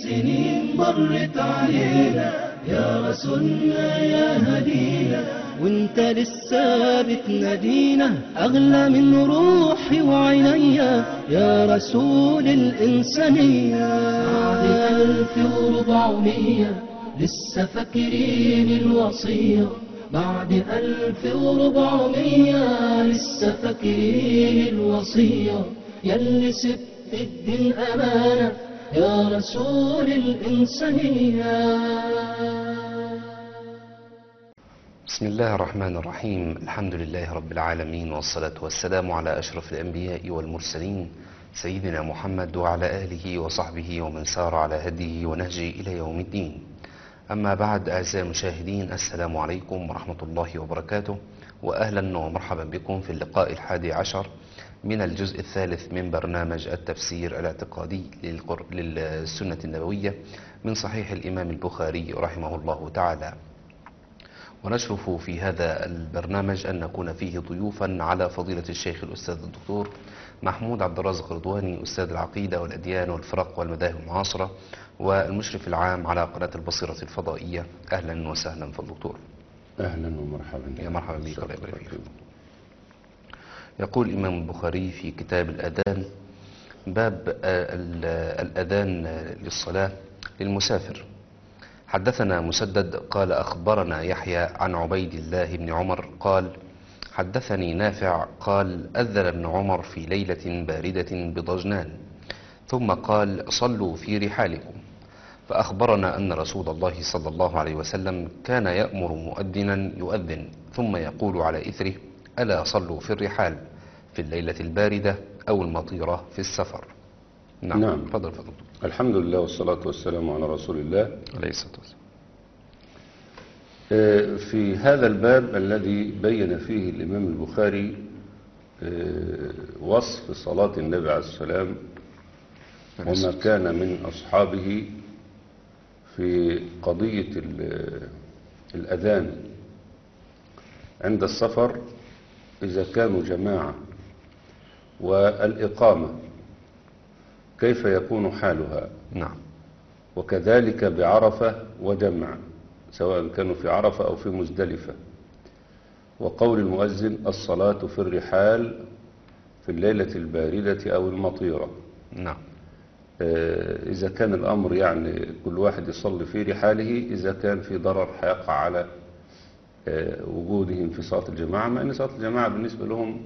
سنين مرت علينا يا رسولنا يا هدينا وانت لسه بتنادينا اغلى من روحي وعينيا يا رسول الانسانيه بعد الف وربعمية لسه فاكرين الوصيه بعد ألف وربعمية لسه فاكرين الوصية يلي سبت الدين أمانة يا رسول الإنسانية بسم الله الرحمن الرحيم الحمد لله رب العالمين والصلاة والسلام على أشرف الأنبياء والمرسلين سيدنا محمد وعلى آله وصحبه ومن سار على هديه ونهجه إلى يوم الدين أما بعد أعزائي المشاهدين السلام عليكم ورحمة الله وبركاته وأهلا ومرحبا بكم في اللقاء الحادي عشر من الجزء الثالث من برنامج التفسير الاعتقادي للقر- للسنة النبوية من صحيح الإمام البخاري رحمه الله تعالى ونشرف في هذا البرنامج أن نكون فيه ضيوفا على فضيلة الشيخ الأستاذ الدكتور محمود عبد الرازق رضواني أستاذ العقيدة والأديان والفرق والمذاهب المعاصرة والمشرف العام على قناة البصيرة الفضائية أهلا وسهلا في الدكتور اهلا ومرحبا يا مرحبا بك الله يبارك فيك يقول الإمام البخاري في كتاب الأذان باب آه، ال- الأذان للصلاة للمسافر حدثنا مسدد قال أخبرنا يحيى عن عبيد الله بن عمر قال حدثني نافع قال أذن ابن عمر في ليلة باردة بضجنان ثم قال صلوا في رحالكم فأخبرنا أن رسول الله صلى الله عليه وسلم كان يأمر مؤذنا يؤذن ثم يقول على إثره ألا صلوا في الرحال في الليلة الباردة أو المطيرة في السفر نعم نعم. تفضل فضل الحمد لله والصلاة والسلام على رسول الله عليه الصلاة والسلام آه، في هذا الباب الذي بين فيه الإمام البخاري آه، وصف صلاة النبي عليه السلام وما كان من أصحابه في قضية ال- الأذان عند السفر إذا كانوا جماعة والإقامة كيف يكون حالها نعم وكذلك بعرفة وجمع سواء كانوا في عرفة أو في مزدلفة وقول المؤذن الصلاة في الرحال في الليلة الباردة أو المطيرة نعم آه، إذا كان الأمر يعني كل واحد يصلي في رحاله إذا كان في ضرر هيقع على آه، وجودهم في صلاة الجماعة مع أن صلاة الجماعة بالنسبة لهم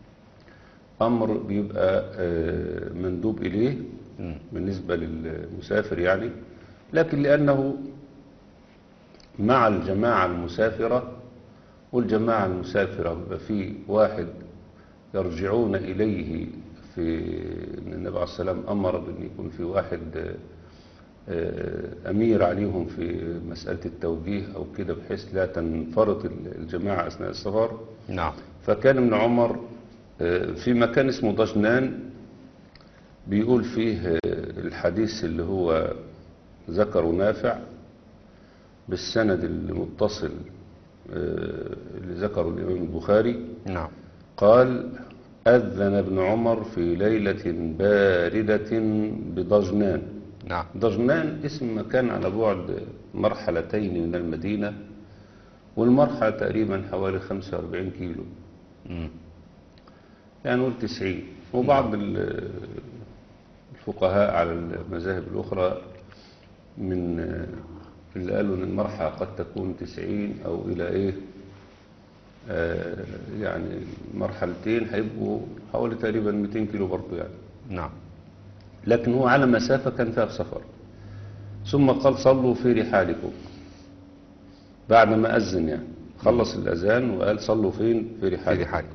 أمر بيبقى آه، مندوب إليه بالنسبة للمسافر يعني لكن لأنه مع الجماعة المسافرة والجماعة المسافرة بيبقى في واحد يرجعون إليه في إن النبي عليه السلام أمر بأن يكون في واحد آه، آه، أمير عليهم في مسألة التوجيه أو كده بحيث لا تنفرط الجماعة أثناء السفر نعم فكان ابن عمر آه، في مكان اسمه ضجنان بيقول فيه آه، الحديث اللي هو ذكره نافع بالسند المتصل آه، اللي ذكره الإمام البخاري نعم قال أذن ابن عمر في ليلة باردة بضجنان نعم ضجنان اسم مكان على بعد مرحلتين من المدينة والمرحلة تقريبا حوالي 45 كيلو مم. يعني نقول 90 وبعض ال- الفقهاء على المذاهب الأخرى من اللي قالوا ان المرحلة قد تكون 90 أو إلى إيه آه، يعني مرحلتين هيبقوا حوالي تقريبا 200 كيلو برضه يعني نعم لكن هو على مسافة كان فيها سفر ثم قال صلوا في رحالكم بعد ما أذن يعني خلص الأذان وقال صلوا فين في في رحالكم رحالكم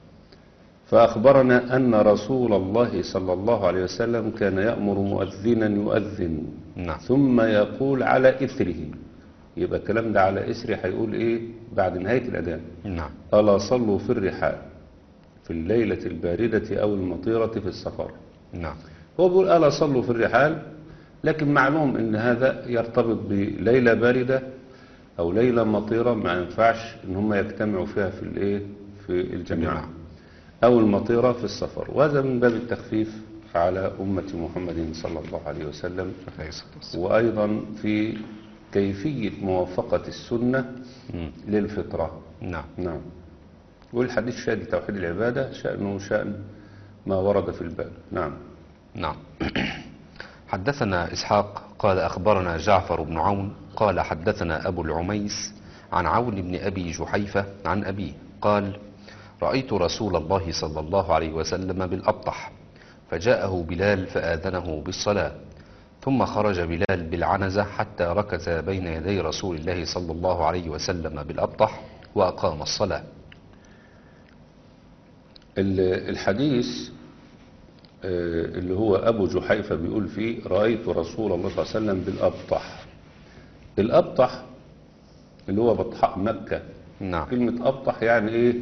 فأخبرنا أن رسول الله صلى الله عليه وسلم كان يأمر مؤذنا يؤذن نعم ثم يقول على إثره يبقى الكلام ده على إثره هيقول إيه بعد نهاية الأذان نعم ألا صلوا في الرحال في الليلة الباردة أو المطيرة في السفر نعم هو بيقول ألا صلوا في الرحال لكن معلوم ان هذا يرتبط بليلة باردة او ليلة مطيرة ما ينفعش ان هم يجتمعوا فيها في الايه في الجماعة او المطيرة في السفر وهذا من باب التخفيف على أمة محمد صلى الله عليه وسلم عليه الصلاة والسلام. وأيضا في كيفية موافقة السنة مم. للفطرة نعم نعم والحديث شأن توحيد العبادة شأنه شأن ما ورد في الباب نعم نعم حدثنا إسحاق قال أخبرنا جعفر بن عون قال حدثنا أبو العميس عن عون بن أبي جحيفة عن أبيه قال رأيت رسول الله صلى الله عليه وسلم بالأبطح فجاءه بلال فآذنه بالصلاة ثم خرج بلال بالعنزة حتى ركز بين يدي رسول الله صلى الله عليه وسلم بالأبطح وأقام الصلاة ال- الحديث آه، اللي هو أبو جحيفة بيقول فيه رأيت رسول الله صلى الله عليه وسلم بالأبطح الأبطح اللي هو بطحاء مكة نعم كلمة أبطح يعني إيه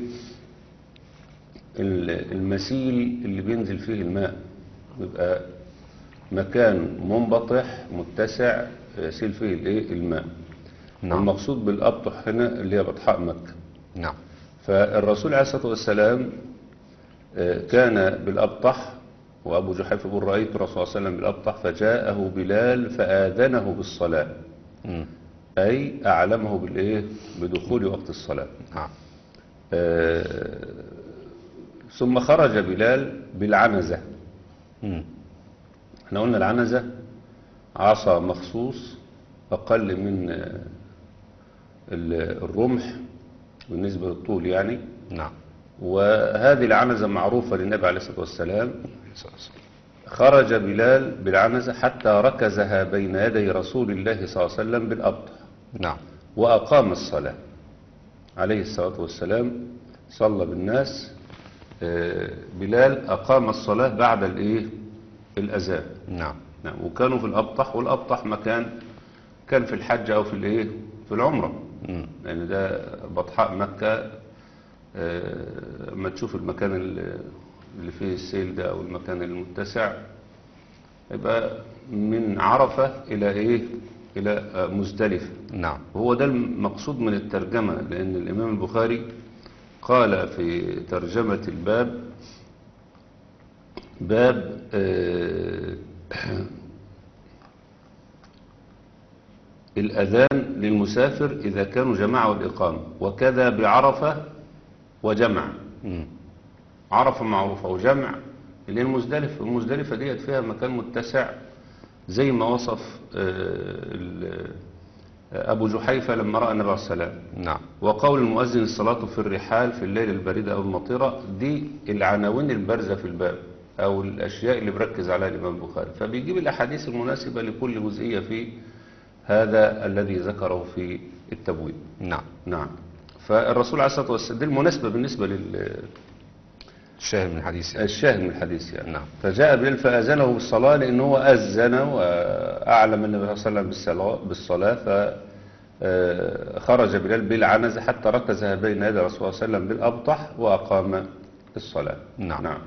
ال- المسيل اللي بينزل فيه الماء يبقى مكان منبطح متسع يسيل فيه الايه الماء نعم. المقصود بالأبطح هنا اللي هي بطحاء مكة نعم فالرسول عليه الصلاة والسلام آه، كان بالأبطح وأبو جحيفة يقول رأيت الرسول صلى الله عليه وسلم بالأبطح فجاءه بلال فآذنه بالصلاة مم. أي أعلمه بالإيه بدخول وقت الصلاة نعم آه، ثم خرج بلال بالعنزة مم. احنا قلنا العنزة عصا مخصوص أقل من آه، ال- الرمح بالنسبة للطول يعني نعم وهذه العنزة معروفة للنبي عليه الصلاة والسلام صلى الله عليه وسلم. خرج بلال بالعنزة حتى ركزها بين يدي رسول الله صلى الله عليه وسلم بالأبطح نعم وأقام الصلاة عليه الصلاة والسلام صلى بالناس آه، بلال أقام الصلاة بعد الإيه الأذان نعم نعم وكانوا في الأبطح والأبطح مكان كان في الحج أو في الإيه في العمرة مم. لأن ده بطحاء مكة آه، اما تشوف المكان اللي اللي فيه السيل ده أو المكان المتسع يبقى من عرفة إلى إيه إلى آه، مزدلفة نعم وهو ده المقصود من الترجمة لأن الإمام البخاري قال في ترجمة الباب باب آه، الأذان للمسافر إذا كانوا جماعة والإقامة وكذا بعرفة وجمع مم. عرفة معروفة وجمع اللي هي المزدلفة المزدلفة ديت فيها مكان متسع زي ما وصف آه، ال- آه، أبو جحيفة لما رأى النبي عليه السلام نعم وقول المؤذن الصلاة في الرحال في الليل الباردة أو المطيرة دي العناوين البارزة في الباب أو الأشياء اللي بركز عليها الإمام البخاري فبيجيب الأحاديث المناسبة لكل جزئية في هذا الذي ذكره في التبويب نعم نعم فالرسول عليه الصلاة والسلام دي المناسبة بالنسبة لل الشاهد من الحديث يعني. الشاهد من الحديث يعني نعم. فجاء بلال فأذنه بالصلاة لأنه هو أذن وأعلم النبي صلى الله عليه وسلم بالصلاة, بالصلاة فخرج بلال بالعنزة حتى ركزها بين يدي الرسول صلى الله عليه وسلم بالأبطح وأقام الصلاة نعم. نعم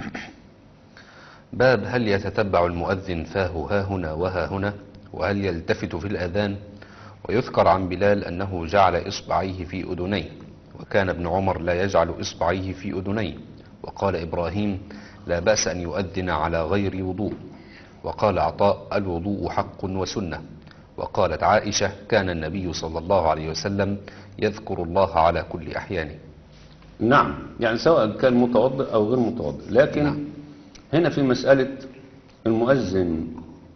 باب هل يتتبع المؤذن فاه ها هنا وها هنا وهل يلتفت في الأذان ويذكر عن بلال أنه جعل إصبعيه في أذنيه وكان ابن عمر لا يجعل إصبعيه في أذنيه وقال إبراهيم لا بأس أن يؤذن على غير وضوء وقال عطاء الوضوء حق وسنة وقالت عائشة كان النبي صلى الله عليه وسلم يذكر الله على كل أحيانه نعم يعني سواء كان متوضئ أو غير متوضئ لكن نعم. هنا في مسألة المؤذن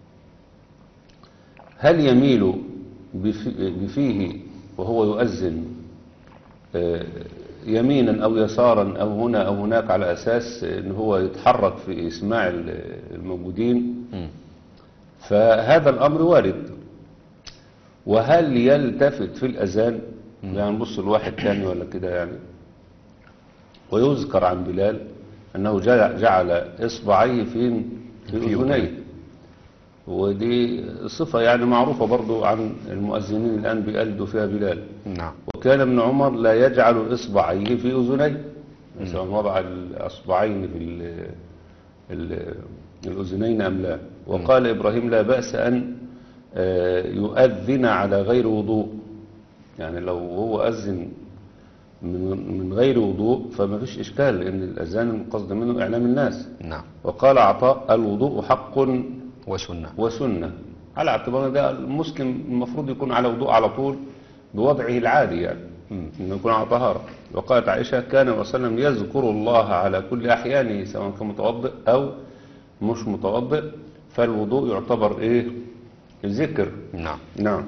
هل يميل بفي- بفيه وهو يؤذن آه، يمينا أو يسارا أو هنا أو هناك على أساس أن هو يتحرك في إسماع ال- الموجودين مم. فهذا الأمر وارد وهل يلتفت في الأذان يعني نبص لواحد تاني ولا كده يعني ويذكر عن بلال أنه جعل, جعل إصبعيه فين في في أذنيه أذنيه. ودي صفة يعني معروفة برضو عن المؤذنين الآن بيقلدوا فيها بلال نعم وكان ابن عمر لا يجعل إصبعيه في أذنيه سواء وضع الأصبعين في ال ال الأذنين أم لا وقال إبراهيم لا بأس أن آه، يؤذن على غير وضوء يعني لو هو أذن من من غير وضوء فما فيش إشكال لأن الأذان القصد منه إعلام الناس نعم وقال عطاء الوضوء حق وسنة وسنة على اعتبار إن ده المسلم المفروض يكون على وضوء على طول بوضعه العادي يعني انه يكون على طهارة وقالت عائشة كان النبي صلى الله عليه وسلم يذكر الله على كل أحيانه سواء كان متوضئ أو مش متوضئ فالوضوء يعتبر إيه ذكر نعم نعم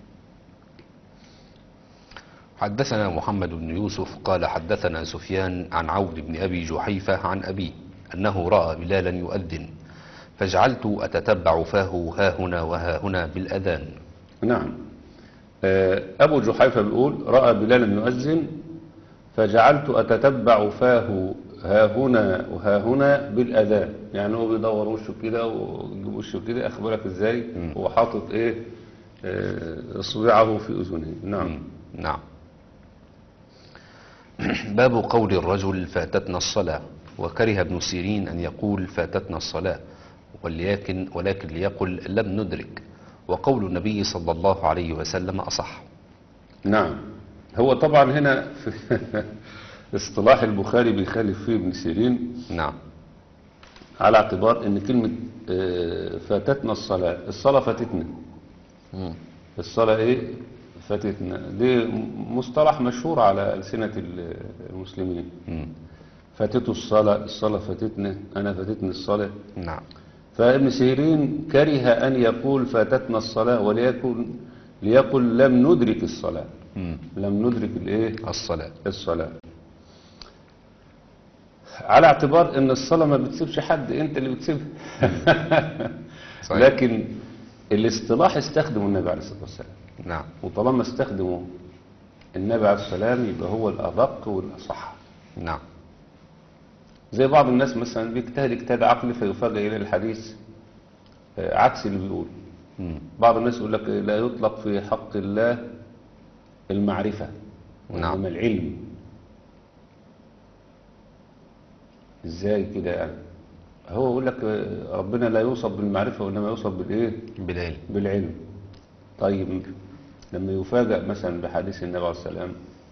حدثنا محمد بن يوسف قال حدثنا سفيان عن عون بن أبي جحيفة عن أبيه أنه رأى بلالا يؤذن فجعلت أتتبع فاه ها هنا وها هنا بالأذان نعم آه، أبو جحيفة بيقول رأى بلالا يؤذن فجعلت أتتبع فاه ها هنا وها هنا بالأذان يعني هو بيدور وشه كده ويجيب وشه كده أخبرك إزاي هو حاطط إيه آه، إصبعه في أذنه نعم نعم باب قول الرجل فاتتنا الصلاة وكره ابن سيرين أن يقول فاتتنا الصلاة ولكن, ولكن ليقل لم ندرك وقول النبي صلى الله عليه وسلم أصح نعم هو طبعا هنا في اصطلاح البخاري بيخالف فيه ابن سيرين نعم على اعتبار ان كلمة آه، فاتتنا الصلاة الصلاة فاتتنا مم. الصلاة ايه فاتتنا دي مصطلح مشهور على ألسنة ال- المسلمين مم. فاتته الصلاة الصلاة فاتتنا أنا فاتتني الصلاة نعم فابن سيرين كره أن يقول فاتتنا الصلاة وليكن ليقل لم ندرك الصلاة مم. لم ندرك الايه الصلاة الصلاة على اعتبار ان الصلاة ما بتسيبش حد انت اللي بتسيبها صحيح. لكن الاصطلاح استخدمه النبي عليه الصلاة والسلام نعم وطالما استخدمه النبي عليه السلام يبقى هو الأدق والأصح نعم زي بعض الناس مثلا بيجتهد اجتهاد عقلي فيفاجئ إلى الحديث آه، عكس اللي بيقول مم. بعض الناس يقول لك لا يطلق في حق الله المعرفة نعم. وإنما العلم ازاي كده يعني هو يقول لك آه، ربنا لا يوصف بالمعرفة وإنما يوصف بالإيه بالعلم بالعلم طيب لما يفاجأ مثلا بحديث النبي عليه السلام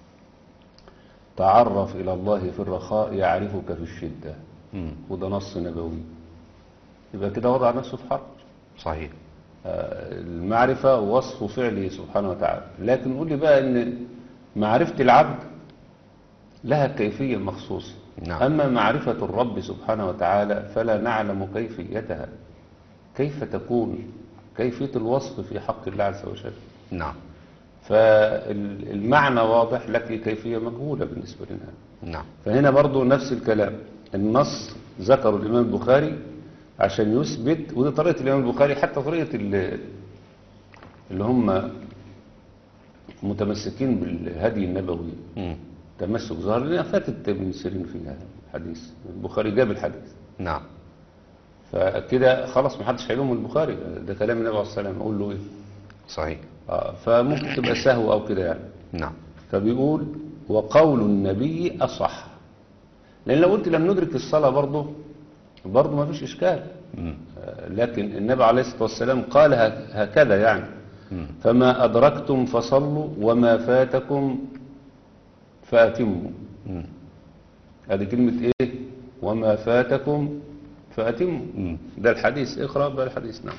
تعرف إلى الله في الرخاء يعرفك في الشدة مم. وده نص نبوي يبقى كده وضع نفسه في حرج صحيح آه، المعرفة وصف فعله سبحانه وتعالى لكن قول لي بقى ان معرفة العبد لها كيفية مخصوصة نعم. أما معرفة الرب سبحانه وتعالى فلا نعلم كيفيتها كيف تكون كيفية الوصف في حق الله عز وجل نعم فالمعنى واضح لكن كيفية مجهولة بالنسبة لنا نعم فهنا برضو نفس الكلام النص ذكره الإمام البخاري عشان يثبت ودي طريقة الإمام البخاري حتى طريقة ال- اللي هم متمسكين بالهدي النبوي مم. تمسك ظاهر لأنها فاتت ابن سيرين فيها الحديث البخاري جاب الحديث نعم فكده خلاص محدش هيلوم البخاري ده كلام النبي عليه الصلاة والسلام أقول له إيه صحيح آه، فممكن تبقى سهو أو كده يعني نعم فبيقول وقول النبي أصح لأن لو قلت لم ندرك الصلاة برضه برضه ما فيش إشكال مم. آه، لكن النبي عليه الصلاة والسلام قال هك- هكذا يعني مم. فما أدركتم فصلوا وما فاتكم فأتموا مم. هذه كلمة إيه وما فاتكم فأتموا مم. ده الحديث اقرأ بقى الحديث نعم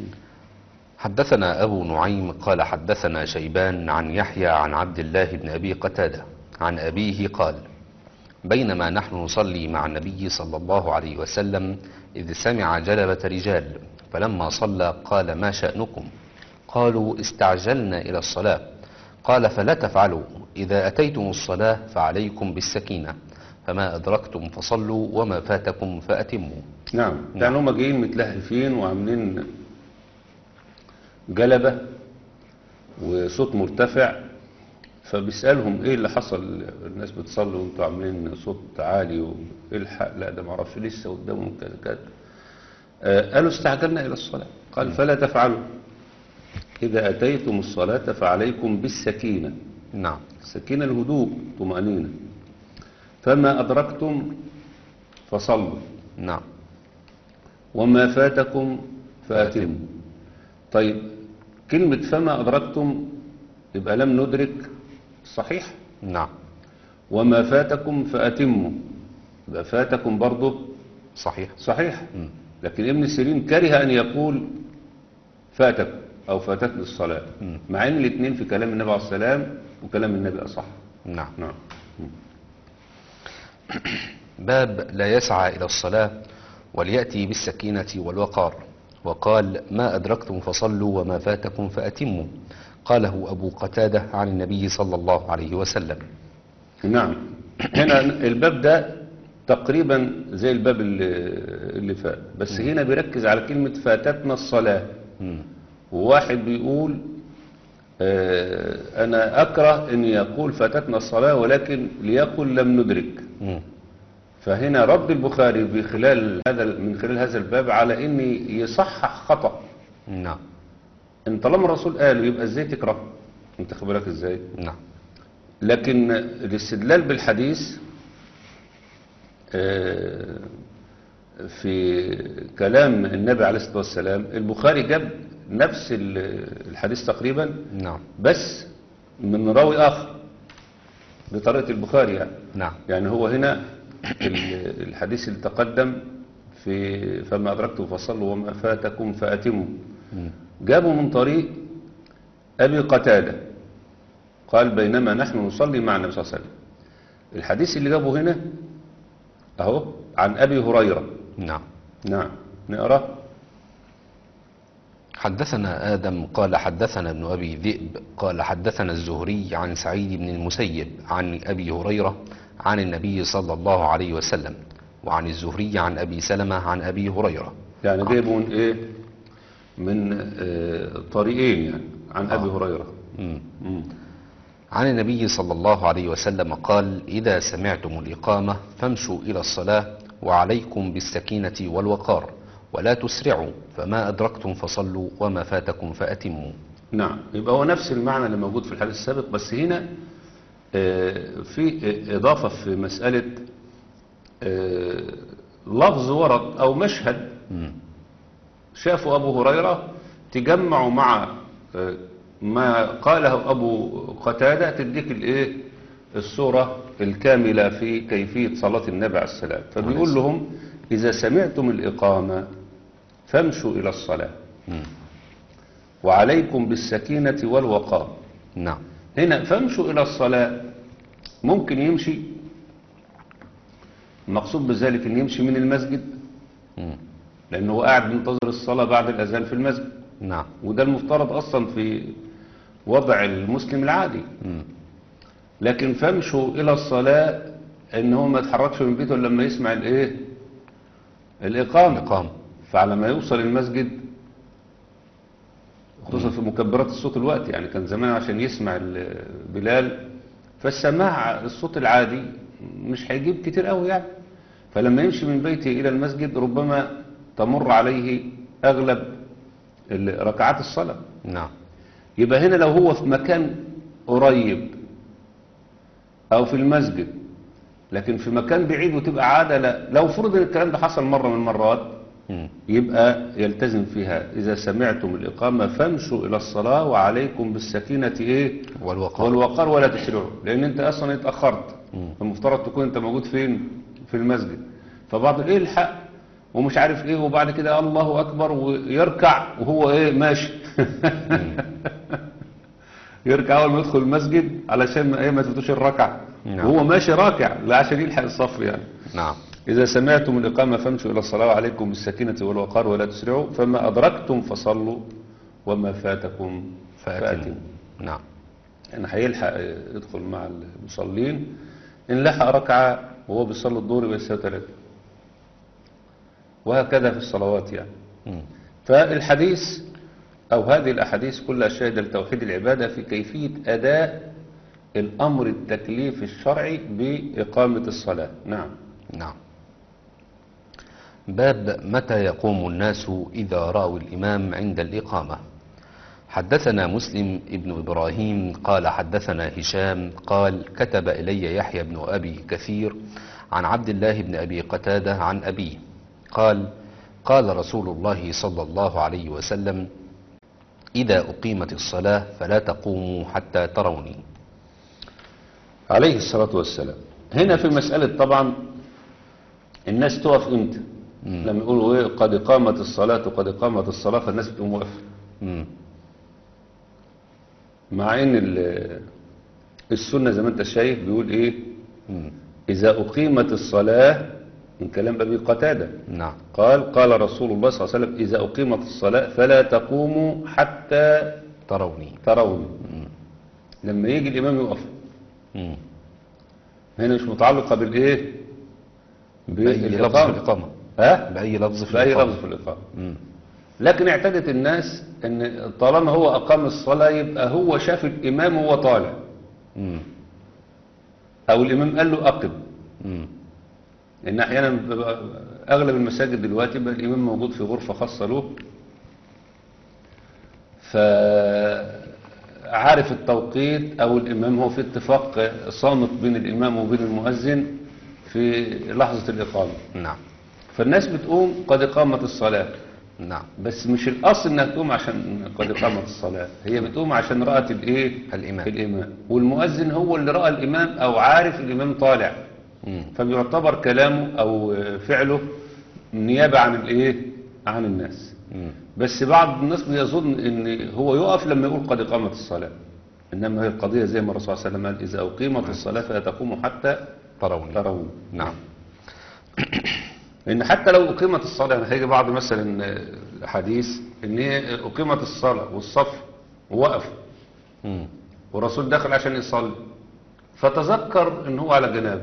حدثنا أبو نعيم قال حدثنا شيبان عن يحيى عن عبد الله بن أبي قتادة عن أبيه قال بينما نحن نصلي مع النبي صلى الله عليه وسلم إذ سمع جلبة رجال فلما صلى قال ما شأنكم قالوا استعجلنا إلى الصلاة قال فلا تفعلوا إذا أتيتم الصلاة فعليكم بالسكينة فما أدركتم فصلوا وما فاتكم فأتموا نعم يعني هم جايين متلهفين وعاملين جلبة وصوت مرتفع فبيسألهم ايه اللي حصل الناس بتصلي وانتوا عاملين صوت عالي والحق لا ده معرفش لسه قدامهم كذا كذا آه، قالوا استعجلنا الى الصلاة قال فلا تفعلوا اذا اتيتم الصلاة فعليكم بالسكينة نعم السكينة الهدوء طمأنينة فما أدركتم فصلوا نعم وما فاتكم فأتموا طيب كلمة فما أدركتم يبقى لم ندرك صحيح نعم وما فاتكم فأتموا يبقى فاتكم برضه صحيح صحيح مم. لكن ابن سيرين كره أن يقول فاتك أو فاتتني الصلاة مم. مع أن الاثنين في كلام النبي عليه السلام وكلام النبي أصح نعم نعم باب لا يسعى إلى الصلاة وليأتي بالسكينة والوقار وقال ما أدركتم فصلوا وما فاتكم فأتموا قاله أبو قتادة عن النبي صلى الله عليه وسلم نعم هنا الباب ده تقريبا زي الباب اللي, اللي فات بس هنا بيركز على كلمة فاتتنا الصلاة مم. وواحد بيقول آه، أنا أكره أن يقول فاتتنا الصلاة ولكن ليقل لم ندرك مم. فهنا رد البخاري في خلال هذا من خلال هذا الباب على أن يصحح خطأ نعم ان طالما الرسول قال يبقى ازاي تكره انت خد بالك ازاي نعم لكن الاستدلال بالحديث آه، في كلام النبي عليه الصلاة والسلام البخاري جاب نفس ال- الحديث تقريبا نعم بس من راوي آخر بطريقة البخاري يعني نعم يعني هو هنا ال- الحديث اللي تقدم في فما أدركتم فصلوا وما فاتكم فأتموا مم. جابوا من طريق أبي قتادة قال بينما نحن نصلي مع النبي صلى الله عليه وسلم الحديث اللي جابه هنا أهو عن أبي هريرة نعم نعم نقرأ حدثنا آدم قال حدثنا ابن أبي ذئب قال حدثنا الزهري عن سعيد بن المسيب عن أبي هريرة عن النبي صلى الله عليه وسلم وعن الزهري عن أبي سلمة عن أبي هريرة يعني جابوا من إيه من آه طريقين يعني عن أبي هريرة مم. مم. عن النبي صلى الله عليه وسلم قال إذا سمعتم الإقامة فامشوا إلى الصلاة وعليكم بالسكينة والوقار ولا تسرعوا فما أدركتم فصلوا وما فاتكم فأتموا نعم يبقى هو نفس المعنى اللي موجود في الحديث السابق بس هنا آه، في إضافة في مسألة آه، لفظ ورد أو مشهد مم. شافوا أبو هريرة تجمعوا مع آه، ما قاله أبو قتادة تديك الإيه الصورة الكاملة في كيفية صلاة النبي عليه السلام فبيقول لهم إذا سمعتم الإقامة فامشوا إلى الصلاة مم. وعليكم بالسكينة والوقار نعم هنا فامشوا إلى الصلاة ممكن يمشي المقصود بذلك أن يمشي من المسجد مم. لأنه قاعد منتظر الصلاة بعد الأذان في المسجد نعم وده المفترض أصلا في وضع المسلم العادي مم. لكن فامشوا إلى الصلاة أن هو ما يتحركش من بيته إلا لما يسمع الإيه الإقامة الإقامة. فعلى ما يوصل المسجد خصوصا في مكبرات الصوت الوقت يعني كان زمان عشان يسمع ال- بلال فالسماع الصوت العادي مش هيجيب كتير قوي يعني فلما يمشي من بيته إلى المسجد ربما تمر عليه أغلب ال- ركعات الصلاة نعم يبقى هنا لو هو في مكان قريب أو في المسجد لكن في مكان بعيد وتبقى عادة لا لو فرض ان الكلام ده حصل مرة من المرات مم. يبقى يلتزم فيها إذا سمعتم الإقامة فامشوا إلى الصلاة وعليكم بالسكينة إيه والوقار والوقار ولا تسرعوا لأن أنت أصلا اتأخرت مم. المفترض تكون أنت موجود فين في المسجد فبعض الإيه الحق ومش عارف إيه وبعد كده الله أكبر ويركع وهو إيه ماشي يركع أول ما يدخل المسجد علشان ما إيه ما تفوتوش الركعة نعم. وهو ماشي راكع لا عشان يلحق الصف يعني نعم إذا سمعتم الإقامة فامشوا إلى الصلاة وعليكم بالسكينة والوقار ولا تسرعوا فما أدركتم فصلوا وما فاتكم فأتموا فأتموا نعم يعني هيلحق يدخل مع المصلين إن لحق ركعة وهو بيصلي الظهر يبقى يساوي ثلاثة وهكذا في الصلوات يعني مم. فالحديث أو هذه الأحاديث كلها شاهدة لتوحيد العبادة في كيفية أداء الأمر التكليف الشرعي بإقامة الصلاة نعم نعم باب متى يقوم الناس إذا رأوا الإمام عند الإقامة حدثنا مسلم ابن إبراهيم قال حدثنا هشام قال كتب إلي يحيى بن أبي كثير عن عبد الله بن أبي قتادة عن أبيه قال قال رسول الله صلى الله عليه وسلم إذا أقيمت الصلاة فلا تقوموا حتى تروني عليه الصلاة والسلام هنا في مسألة طبعا الناس تقف امتى لما يقولوا ايه قد قامت الصلاة قد قامت الصلاة فالناس بتقوم واقفة مم. مع ان ال- السنة زي ما انت شايف بيقول ايه مم. اذا اقيمت الصلاة من كلام ابي قتادة نعم قال قال رسول الله صلى الله عليه وسلم اذا اقيمت الصلاة فلا تقوموا حتى تروني تروني لما يجي الامام يقف مم. هنا مش متعلقة بالايه بأي لفظ في بالإقامة. الإقامة ها بأي لفظ في بأي الإقامة لفظ في الإقامة مم. لكن اعتادت الناس ان طالما هو اقام الصلاة يبقى هو شاف الامام وهو طالع مم. او الامام قال له اقم مم. لان احيانا بيبقى اغلب المساجد دلوقتي بقى الامام موجود في غرفة خاصة له فعارف التوقيت او الامام هو في اتفاق صامت بين الامام وبين المؤذن في لحظة الاقامة نعم فالناس بتقوم قد قامت الصلاة نعم بس مش الاصل انها تقوم عشان قد قامت الصلاة هي بتقوم عشان رأت الايه الإمام. الامام والمؤذن هو اللي رأى الامام او عارف الامام طالع مم. فبيعتبر كلامه او فعله نيابة عن الايه عن الناس مم. بس بعض الناس بيظن ان هو يقف لما يقول قد قامت الصلاة انما هي القضية زي ما الرسول صلى الله عليه وسلم قال اذا اقيمت الصلاة فلا تقوموا حتى تروني ترون نعم ان حتى لو اقيمت الصلاه يعني هيجي بعض مثلا حديث ان هي اقيمت الصلاه والصف ووقف مم. والرسول دخل عشان يصلي فتذكر ان هو على جنابه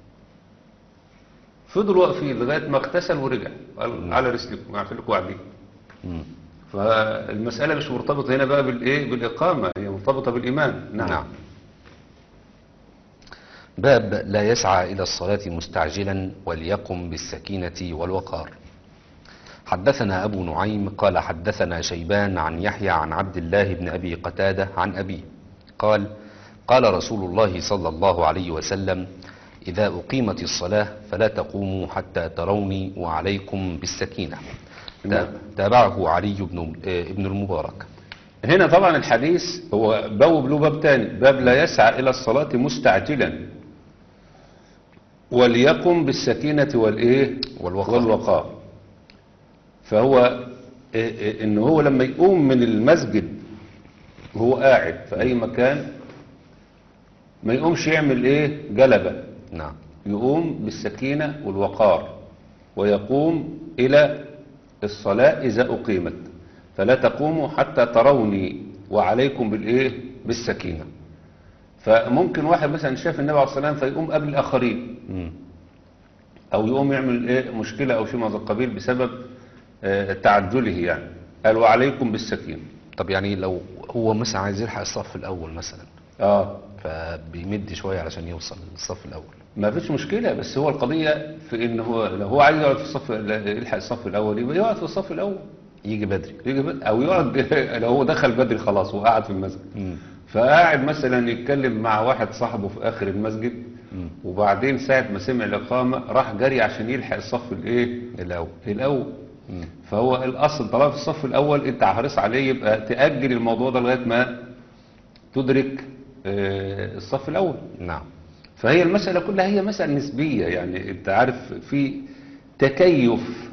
فضلوا واقفين لغايه ما اغتسل ورجع قال على رسلكم عارفين لكم قاعدين مم. فالمساله مش مرتبطه هنا بقى بالايه بالاقامه هي مرتبطه بالامام نعم, نعم باب لا يسعى إلى الصلاة مستعجلا وليقم بالسكينة والوقار حدثنا أبو نعيم قال حدثنا شيبان عن يحيى عن عبد الله بن أبي قتادة عن أبيه قال قال رسول الله صلى الله عليه وسلم إذا أقيمت الصلاة فلا تقوموا حتى تروني وعليكم بالسكينة نعم. تابعه علي بن آه، ابن المبارك هنا طبعا الحديث هو بوب له باب تاني باب لا يسعى إلى الصلاة مستعجلا وليقم بالسكينة والإيه والوقار. والوقار فهو إيه إيه إن هو لما يقوم من المسجد وهو قاعد في أي مكان ما يقومش يعمل إيه جلبة نعم يقوم بالسكينة والوقار ويقوم إلى الصلاة إذا أقيمت فلا تقوموا حتى تروني وعليكم بالإيه بالسكينة فممكن واحد مثلا شاف النبي عليه الصلاة والسلام فيقوم قبل الآخرين مم. أو يقوم يعمل إيه مشكلة أو شيء من هذا القبيل بسبب آه، تعجله يعني قال وعليكم بالسكينة طب يعني لو هو مثلا عايز يلحق الصف الأول مثلا آه فبيمد شوية علشان يوصل للصف الأول ما فيش مشكلة بس هو القضية في إن هو لو هو عايز يقعد في الصف يلحق الصف الأول يبقى يقعد في الصف الأول يجي بدري يجي بد- او يقعد لو هو دخل بدري خلاص وقعد في المسجد مم. فقاعد مثلا يتكلم مع واحد صاحبه في اخر المسجد مم. وبعدين ساعة ما سمع الإقامة راح جري عشان يلحق الصف الايه الأول الأول مم. فهو الأصل طالما في الصف الأول أنت حريص عليه يبقى تأجل الموضوع ده لغاية ما تدرك آه، الصف الأول نعم فهي المسألة كلها هي مسألة نسبية يعني أنت عارف في تكيف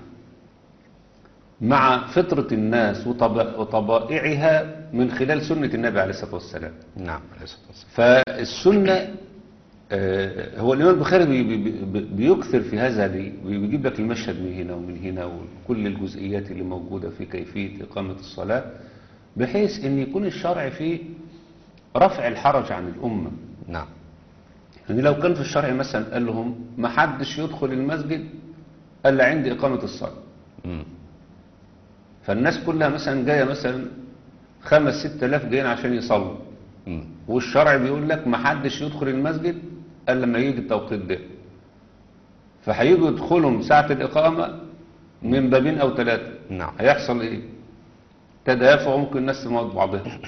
مع فطرة الناس وطب- وطبائعها من خلال سنة النبي عليه الصلاة والسلام نعم عليه الصلاة والسلام. فالسنة آه، هو الإمام البخاري بي- بي- بي- بيكثر في هذا ليه؟ بيجيب لك المشهد من هنا ومن هنا وكل الجزئيات اللي موجودة في كيفية إقامة الصلاة بحيث أن يكون الشرع فيه رفع الحرج عن الأمة نعم يعني لو كان في الشرع مثلا قال لهم ما حدش يدخل المسجد إلا عند إقامة الصلاة مم. فالناس كلها مثلا جاية مثلا خمس ست آلاف جايين عشان يصلوا مم. والشرع بيقول لك ما حدش يدخل المسجد الا لما يجي التوقيت ده فهيجوا يدخلهم ساعة الإقامة من بابين أو ثلاثة نعم هيحصل إيه؟ تدافع وممكن الناس تموت بعضها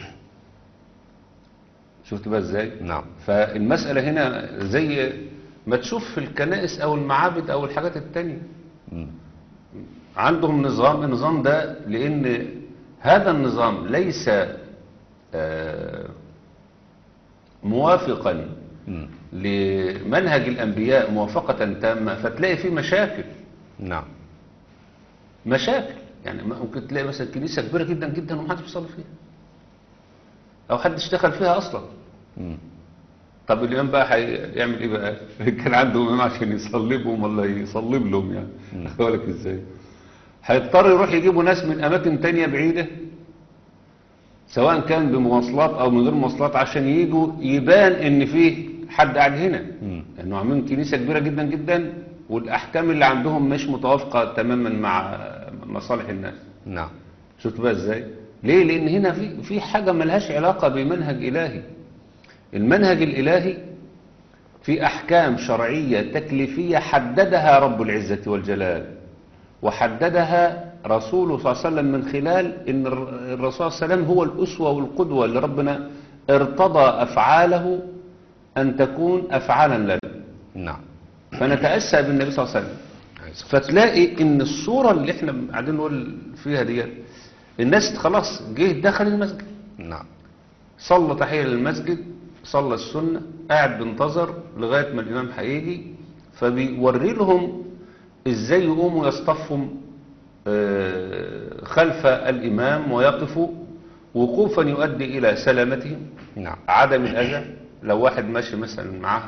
شفت بقى إزاي؟ نعم فالمسألة هنا زي ما تشوف في الكنائس أو المعابد أو الحاجات التانية مم. عندهم نظام النظام ده لأن هذا النظام ليس آه، موافقا مم. لمنهج الأنبياء موافقة تامة فتلاقي فيه مشاكل نعم مشاكل يعني ممكن تلاقي مثلا كنيسة كبيرة جدا جدا ومحدش بيصلي فيها أو حد اشتغل فيها أصلا مم. طب الإمام بقى هيعمل إيه بقى؟ كان عنده إمام عشان يصلي بهم ولا يصلي لهم يعني مم. أخد بالك إزاي؟ هيضطر يروح يجيبوا ناس من أماكن تانية بعيدة سواء كان بمواصلات أو من غير مواصلات عشان يجوا يبان إن فيه حد قاعد هنا مم. لأنه عاملين كنيسة كبيرة جدا جدا والأحكام اللي عندهم مش متوافقة تماما مع مصالح الناس نعم شفت بقى ازاي ليه لان هنا في في حاجه ملهاش علاقه بمنهج الهي المنهج الالهي في احكام شرعيه تكليفيه حددها رب العزه والجلال وحددها رسوله صلى الله عليه وسلم من خلال ان الر- الرسول صلى الله عليه وسلم هو الاسوه والقدوه اللي ربنا ارتضى افعاله ان تكون افعالا لنا نعم فنتاسى بالنبي صلى الله عليه وسلم عايز- فتلاقي ان الصورة اللي احنا قاعدين نقول فيها دي الناس خلاص جه دخل المسجد نعم صلى تحية للمسجد صلى السنة قاعد بينتظر لغاية ما الإمام هيجي فبيوري لهم ازاي يقوموا يصطفوا آه، خلف الإمام ويقفوا وقوفا يؤدي إلى سلامتهم نعم عدم الأذى لو واحد ماشي مثلا معاه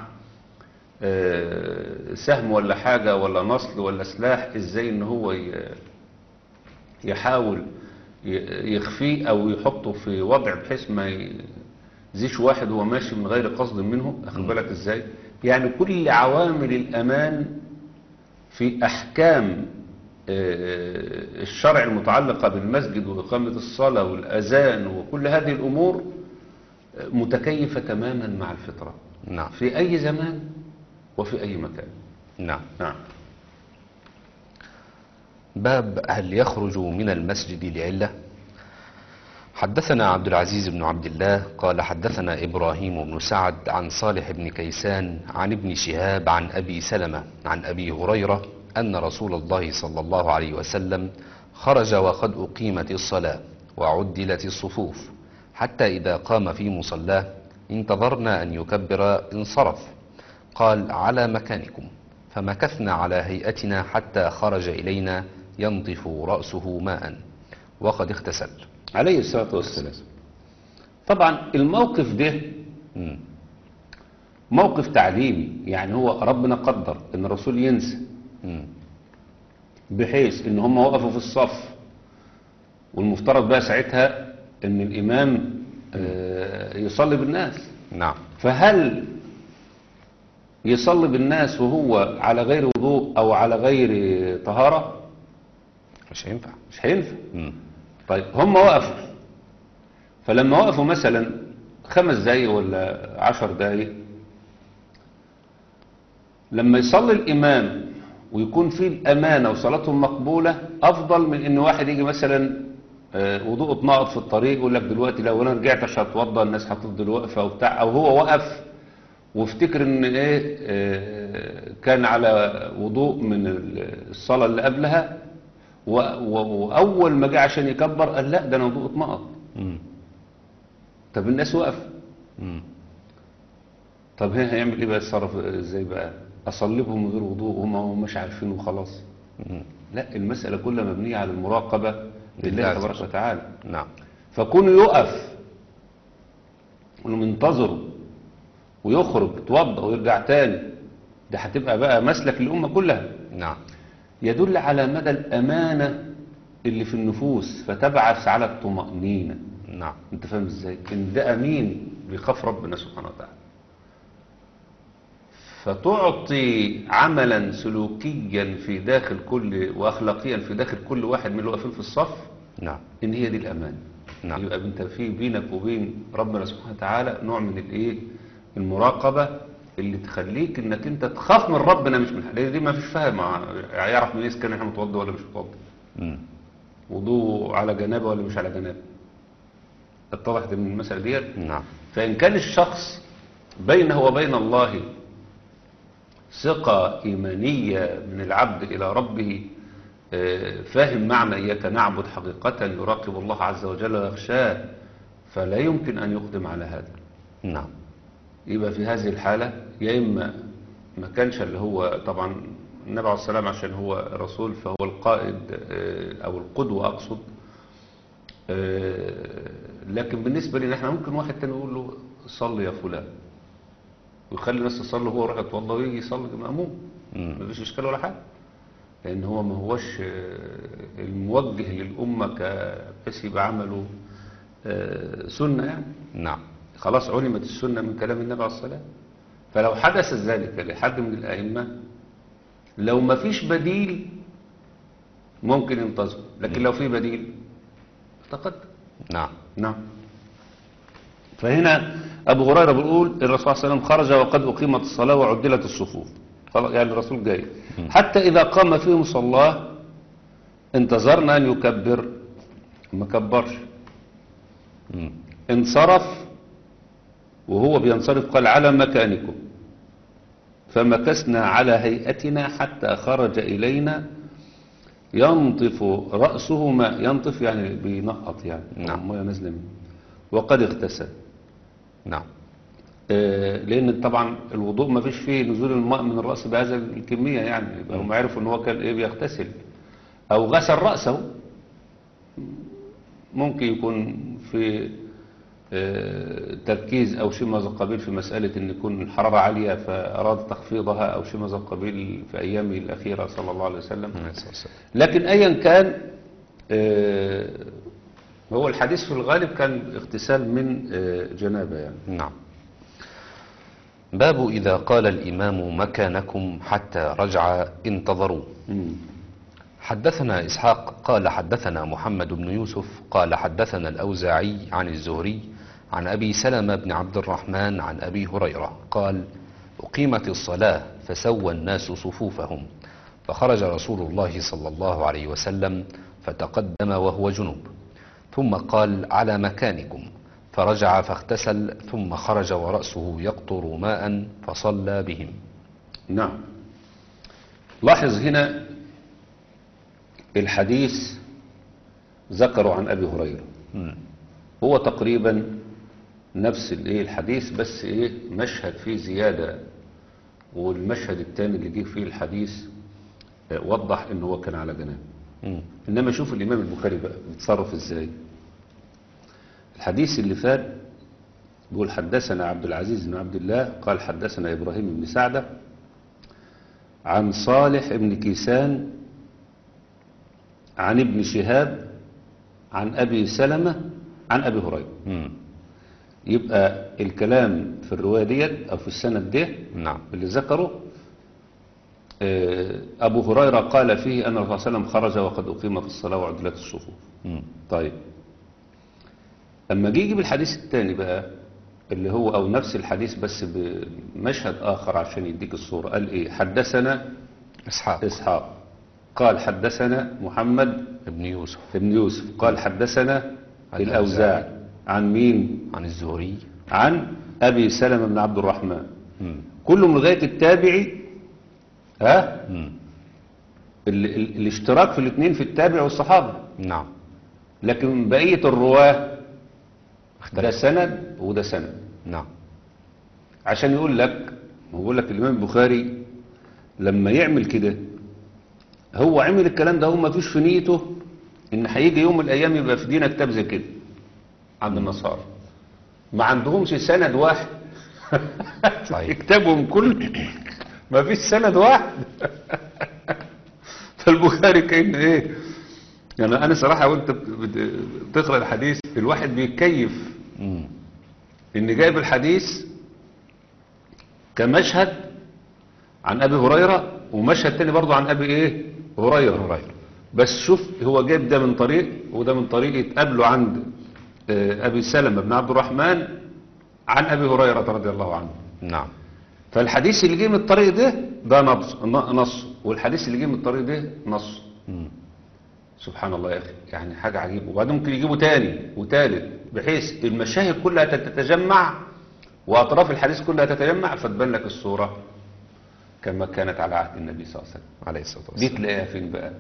آه، سهم ولا حاجة ولا نصل ولا سلاح ازاي ان هو ي- يحاول ي- يخفيه او يحطه في وضع بحيث ما يزيش واحد وهو ماشي من غير قصد منه اخد بالك ازاي يعني كل عوامل الامان في احكام آه، الشرع المتعلقة بالمسجد وإقامة الصلاة والأذان وكل هذه الأمور متكيفة تماما مع الفطرة نعم في أي زمان وفي أي مكان نعم نعم باب هل يخرج من المسجد لعلة حدثنا عبد العزيز بن عبد الله قال حدثنا إبراهيم بن سعد عن صالح بن كيسان عن ابن شهاب عن أبي سلمة عن أبي هريرة أن رسول الله صلى الله عليه وسلم خرج وقد أقيمت الصلاة وعدلت الصفوف حتى إذا قام في مصلاه انتظرنا أن يكبر انصرف قال على مكانكم فمكثنا على هيئتنا حتى خرج إلينا ينطف رأسه ماء وقد اغتسل عليه الصلاة والسلام طبعا الموقف ده مم. موقف تعليمي يعني هو ربنا قدر ان الرسول ينسى مم. بحيث ان هم وقفوا في الصف والمفترض بقى ساعتها ان الامام آه، يصلي بالناس نعم فهل يصلي بالناس وهو على غير وضوء او على غير طهارة مش هينفع مش هينفع مم. طيب هم وقفوا فلما وقفوا مثلا خمس دقايق ولا عشر دقايق لما يصلي الإمام ويكون فيه الأمانة وصلاتهم مقبولة أفضل من إن واحد يجي مثلا آه، وضوءه اتنقض في الطريق يقول لك دلوقتي لو أنا رجعت عشان أتوضى الناس هتفضل واقفة وبتاع أو هو وقف وافتكر إن إيه آه، كان على وضوء من الصلاة اللي قبلها و- و- وأول ما جه عشان يكبر قال لا ده أنا وضوء اتنقض مم. طب الناس وقف مم. طب هنا هيعمل ايه بقى يتصرف ازاي بقى اصلبهم من غير وضوء وهم مش عارفين وخلاص مم. لا المسألة كلها مبنية على المراقبة لله لله عز تبارك وجل. وتعالى نعم فكونه يقف ومنتظره ويخرج يتوضا ويرجع تاني ده هتبقى بقى مسلك الأمة كلها نعم يدل على مدى الأمانة اللي في النفوس فتبعث على الطمأنينة نعم انت فاهم ازاي ان ده امين بيخاف ربنا سبحانه وتعالى فتعطي عملا سلوكيا في داخل كل واخلاقيا في داخل كل واحد من اللي واقفين في الصف نعم ان هي دي الامان نعم. يبقى انت في بينك وبين ربنا سبحانه وتعالى نوع من الايه المراقبه اللي تخليك انك انت تخاف من ربنا مش من لان دي ما فيش فاهم يعرف من اذا كان احنا متوضى ولا مش متوضى مم. وضوء على جنابه ولا مش على جنابه اتضحت من المسألة ديت نعم فإن كان الشخص بينه وبين الله ثقة إيمانية من العبد إلى ربه آه، فاهم معنى إياك نعبد حقيقة يراقب الله عز وجل ويخشاه فلا يمكن أن يقدم على هذا نعم يبقى في هذه الحالة يا إما ما كانش اللي هو طبعا النبي عليه السلام عشان هو رسول فهو القائد آه، أو القدوة أقصد آه، لكن بالنسبة لنا احنا ممكن واحد تاني يقول له صلي يا فلان ويخلي الناس تصلي وهو يروح يتوضى ويجي يصلي مأموم مم. مفيش إشكال ولا حاجة لأن هو ما هوش آه، الموجه للأمة ك- بس يبقى عمله آه، سنة يعني نعم خلاص علمت السنة من كلام النبي عليه الصلاة فلو حدث ذلك لحد من الأئمة لو ما فيش بديل ممكن ينتظر لكن لو في بديل تقدم نعم نعم فهنا أبو هريرة بيقول الرسول صلى الله عليه وسلم خرج وقد أقيمت الصلاة وعدلت الصفوف خلاص يعني الرسول جاي حتى إذا قام فيهم صلاه انتظرنا أن يكبر ما كبرش مم. انصرف وهو بينصرف قال على مكانكم فمكثنا على هيئتنا حتى خرج إلينا ينطف رأسه ماء ينطف يعني بينقط يعني نعم. مية نازلة منه وقد اغتسل نعم آه، لأن طبعا الوضوء ما فيش فيه نزول الماء من الرأس بهذا الكمية يعني يبقى هم عرفوا ان هو كان ايه بيغتسل او غسل رأسه ممكن يكون في آه، تركيز او شيء من هذا القبيل في مسألة ان يكون الحرارة عالية فأراد تخفيضها او شيء من هذا القبيل في ايامه الأخيرة صلى الله عليه وسلم عليه الصلاة والسلام. لكن ايا كان آه، هو الحديث في الغالب كان اغتسال من آه، جنابة يعني نعم باب إذا قال الإمام مكانكم حتى رجع انتظروا مم. حدثنا إسحاق قال حدثنا محمد بن يوسف قال حدثنا الأوزاعي عن الزهري عن أبي سلمة بن عبد الرحمن عن أبي هريرة قال أقيمت الصلاة فسوى الناس صفوفهم فخرج رسول الله صلى الله عليه وسلم فتقدم وهو جنب ثم قال على مكانكم فرجع فاغتسل ثم خرج ورأسه يقطر ماء فصلى بهم نعم لاحظ هنا الحديث ذكروا عن أبي هريرة مم. هو تقريبا نفس الايه الحديث بس ايه مشهد فيه زيادة والمشهد الثاني اللي جه فيه الحديث آه، وضح ان هو كان على جناب مم. انما شوف الامام البخاري بقى بيتصرف ازاي الحديث اللي فات بيقول حدثنا عبد العزيز بن عبد الله قال حدثنا ابراهيم بن سعده عن صالح بن كيسان عن ابن شهاب عن ابي سلمه عن ابي هريره مم. يبقى الكلام في الروايه ديت او في السند ده نعم اللي ذكره آه، أبو هريرة قال فيه أن الرسول صلى الله عليه وسلم خرج وقد أقيمت الصلاة وعدلت الصفوف مم. طيب أما جه يجيب الحديث الثاني بقى اللي هو أو نفس الحديث بس بمشهد آخر عشان يديك الصورة قال إيه حدثنا إسحاق إسحاق قال حدثنا محمد ابن يوسف بن يوسف قال حدثنا الأوزاعي. الأوزاعي عن مين عن الزهري عن أبي سلمة بن عبد الرحمن مم. كله من لغاية التابعي ها مم. ال ال الاشتراك في الاثنين في التابع والصحابة نعم لكن بقية الرواة ده اختلف سند وده سند نعم عشان يقول لك هو بيقول لك الإمام البخاري لما يعمل كده هو عمل الكلام ده هو ما فيش في نيته ان هيجي يوم من الايام يبقى في دينا كتاب زي كده عند النصارى ما عندهمش سند واحد صحيح. كتابهم كله ما فيش سند واحد فالبخاري كان ايه يعني انا صراحه وانت بت- بت- بتقرا الحديث الواحد بيكيف مم. ان جايب الحديث كمشهد عن ابي هريره ومشهد تاني برضه عن ابي ايه هريره هريرة. بس شوف هو جايب ده من طريق وده من طريق يتقابلوا عند آه، ابي سلمة بن عبد الرحمن عن ابي هريره رضي الله عنه نعم فالحديث اللي جه من الطريق ده ده نص نص والحديث اللي جه من الطريق ده نص مم. سبحان الله يا اخي يعني حاجه عجيبه وبعدين ممكن يجيبوا تاني وتالت بحيث المشاهد كلها تتجمع واطراف الحديث كلها تتجمع فتبان لك الصوره كما كانت على عهد النبي صلى الله عليه وسلم عليه الصلاة دي والسلام تلاقيها فين بقى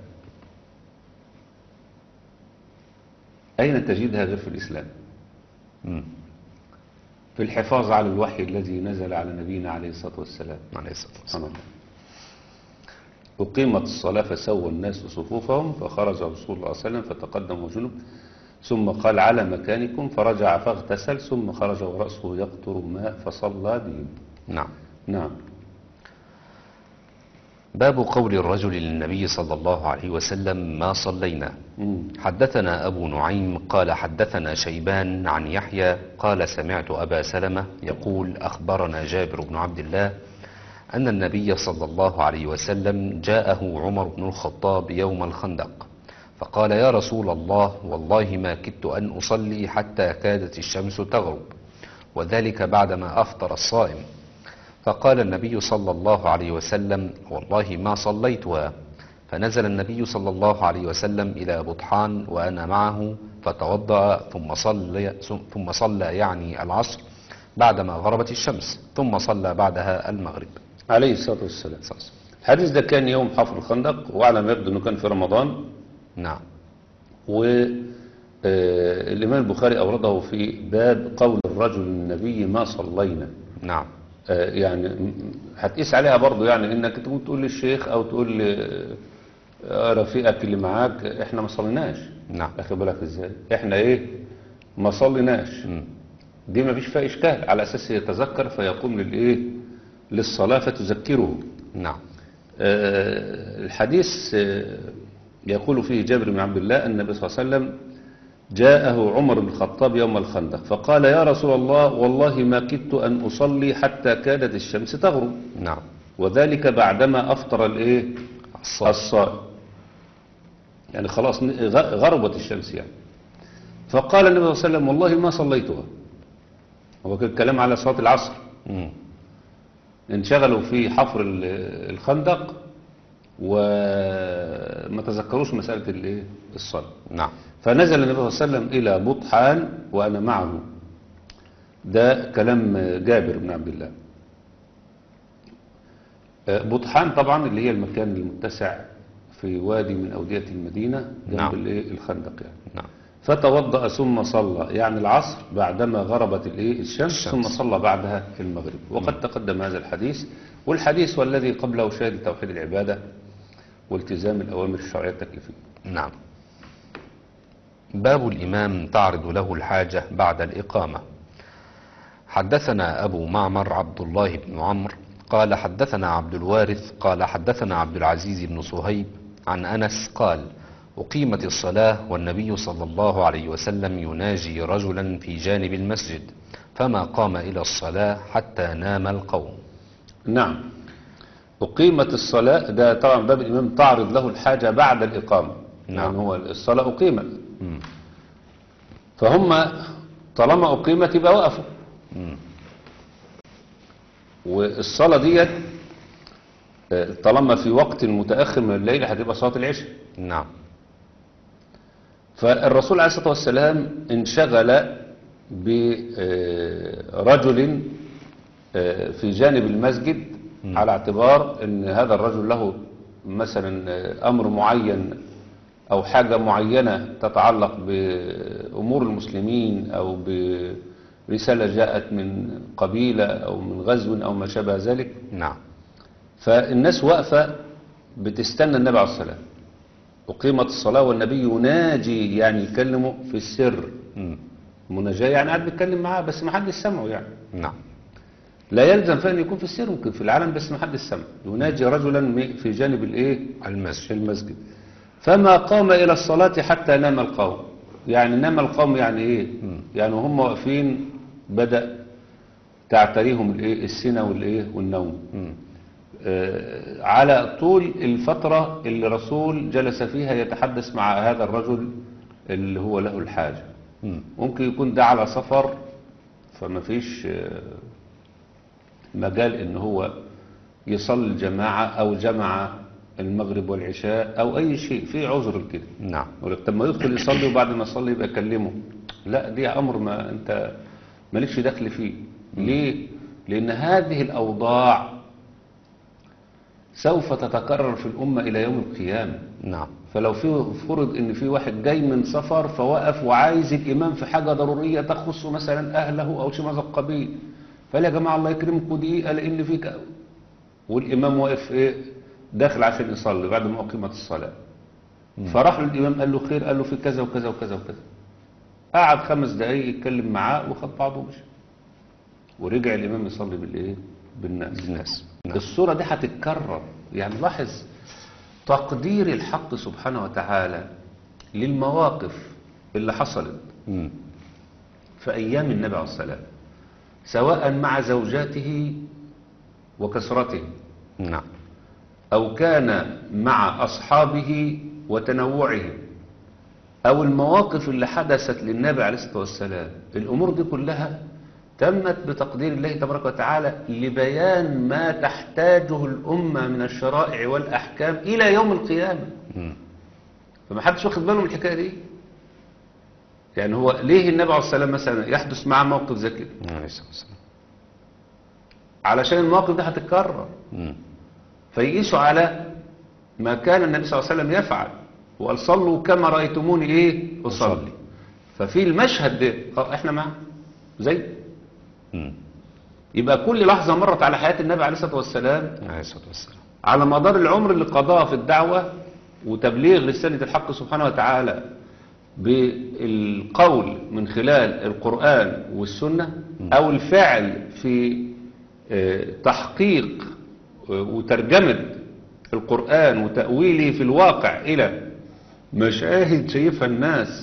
أين تجدها غير في الإسلام مم. في الحفاظ على الوحي الذي نزل على نبينا عليه الصلاة والسلام عليه الصلاة والسلام سبحان الله أقيمت الصلاة فسوى الناس صفوفهم فخرج رسول الله صلى الله عليه وسلم فتقدم وجنب ثم قال على مكانكم فرجع فاغتسل ثم خرج ورأسه يقطر ماء فصلى بهم نعم نعم باب قول الرجل للنبي صلى الله عليه وسلم ما صلينا مم. حدثنا أبو نعيم قال حدثنا شيبان عن يحيى قال سمعت أبا سلمة يقول أخبرنا جابر بن عبد الله أن النبي صلى الله عليه وسلم جاءه عمر بن الخطاب يوم الخندق فقال يا رسول الله والله ما كدت أن أصلي حتى كادت الشمس تغرب وذلك بعدما أفطر الصائم فقال النبي صلى الله عليه وسلم والله ما صليتها فنزل النبي صلى الله عليه وسلم إلى بطحان وأنا معه فتوضأ ثم صلى, ثم صلى يعني العصر بعدما غربت الشمس ثم صلى بعدها المغرب عليه الصلاة والسلام الحديث ده كان يوم حفر الخندق وعلى ما يبدو أنه كان في رمضان نعم والإمام البخاري أورده في باب قول الرجل للنبي ما صلينا نعم آه، يعني م- هتقيس عليها برضو يعني انك تقول تقول للشيخ او تقول ل- آه، رفيقك اللي معاك احنا ما صليناش نعم اخد بالك ازاي احنا ايه ما صليناش مم. دي ما فيش فيها اشكال على اساس يتذكر فيقوم للايه للصلاه فتذكره نعم آه، الحديث آه، يقول فيه جابر بن عبد الله أن النبي صلى الله عليه وسلم جاءه عمر بن الخطاب يوم الخندق فقال يا رسول الله والله ما كدت أن أصلي حتى كادت الشمس تغرب نعم وذلك بعدما أفطر الإيه الصلاة الصائم يعني خلاص ن- غ- غربت الشمس يعني فقال النبي صلى الله عليه وسلم والله ما صليتها هو كان الكلام على صلاة العصر مم. انشغلوا في حفر ال- الخندق وما تذكروش مسألة الايه الصلاة نعم فنزل النبي صلى الله عليه وسلم إلى بطحان وأنا معه ده كلام جابر بن عبد الله آه، بطحان طبعا اللي هي المكان المتسع في وادي من أودية المدينة جنب نعم. الايه الخندق يعني نعم فتوضأ ثم صلى يعني العصر بعدما غربت الايه الشمس, الشمس. ثم صلى بعدها المغرب وقد تقدم هذا الحديث والحديث والذي قبله شاهد توحيد العبادة والتزام الأوامر الشرعية التكليفية نعم باب الإمام تعرض له الحاجة بعد الإقامة حدثنا أبو معمر عبد الله بن عمرو قال حدثنا عبد الوارث قال حدثنا عبد العزيز بن صهيب عن أنس قال أقيمت الصلاة والنبي صلى الله عليه وسلم يناجي رجلا في جانب المسجد فما قام إلى الصلاة حتى نام القوم نعم أقيمت الصلاة ده طبعا باب الإمام تعرض له الحاجة بعد الإقامة نعم. يعني هو الصلاة أقيمت مم. فهم طالما أقيمت يبقى وقفوا مم. والصلاة ديت آه، طالما في وقت متأخر من الليل هتبقى صلاة العشاء نعم فالرسول عليه الصلاة والسلام انشغل برجل في جانب المسجد على اعتبار ان هذا الرجل له مثلا آه، امر معين او حاجة معينة تتعلق بامور المسلمين او برسالة جاءت من قبيلة او من غزو او ما شابه ذلك نعم فالناس واقفة بتستنى النبي عليه الصلاة والسلام أقيمت الصلاة والنبي يناجي يعني يكلمه في السر مم. مناجاة يعني قاعد بيتكلم معاه بس ما حدش سمعه يعني نعم لا يلزم فأن يكون في السر ممكن في العالم بس ما حدش سمع يناجي رجلا م- في جانب الايه المسجد المسجد فما قام إلى الصلاة حتى نام القوم يعني نام القوم يعني ايه يعني هم واقفين بدأ تعتريهم الايه السنة والايه والنوم مم. آه، على طول الفترة اللي الرسول جلس فيها يتحدث مع هذا الرجل اللي هو له الحاجة مم. ممكن يكون ده على سفر فما فيش آه، مجال ان هو يصلي الجماعة او جمع المغرب والعشاء او اي شيء في عذر كده نعم يقول لك طب ما يدخل يصلي وبعد ما يصلي يبقى يكلمه لا دي امر ما انت مالكش دخل فيه ليه لان هذه الاوضاع سوف تتكرر في الامه الى يوم القيامه نعم فلو في فرض ان في واحد جاي من سفر فوقف وعايز الامام في حاجه ضروريه تخص مثلا اهله او شيء من هذا القبيل فقال يا جماعه الله يكرمكم دقيقه لان في ك- والامام واقف ايه داخل عشان يصلي بعد ما اقيمت الصلاه فراح له الامام قال له خير قال له في كذا وكذا وكذا وكذا قعد خمس دقايق يتكلم معاه وخد بعضه ومشي ورجع الامام يصلي بالايه بالناس الناس نعم. الصورة دي هتتكرر يعني لاحظ تقدير الحق سبحانه وتعالى للمواقف اللي حصلت مم. في أيام النبي عليه الصلاة والسلام سواء مع زوجاته وكسرته نعم أو كان مع أصحابه وتنوعهم أو المواقف اللي حدثت للنبي عليه الصلاة والسلام الأمور دي كلها تمت بتقدير الله تبارك وتعالى لبيان ما تحتاجه الأمة من الشرائع والأحكام إلى يوم القيامة مم. فما حدش واخد باله من الحكاية دي يعني هو ليه النبي عليه الصلاة والسلام مثلا يحدث معه موقف زي كده عليه الصلاة والسلام علشان المواقف دي هتتكرر مم. فيقيسوا على ما كان النبي صلى الله عليه وسلم يفعل وقال صلوا كما رأيتموني ايه اصلي ففي المشهد ده اه احنا معاه زي مم. يبقى كل لحظة مرت على حياة النبي عليه الصلاة والسلام عليه الصلاة والسلام على مدار العمر اللي قضاه في الدعوة وتبليغ رسالة الحق سبحانه وتعالى بالقول من خلال القرآن والسنة أو الفعل في آه، تحقيق آه، وترجمة القرآن وتأويله في الواقع إلى مشاهد شايفها الناس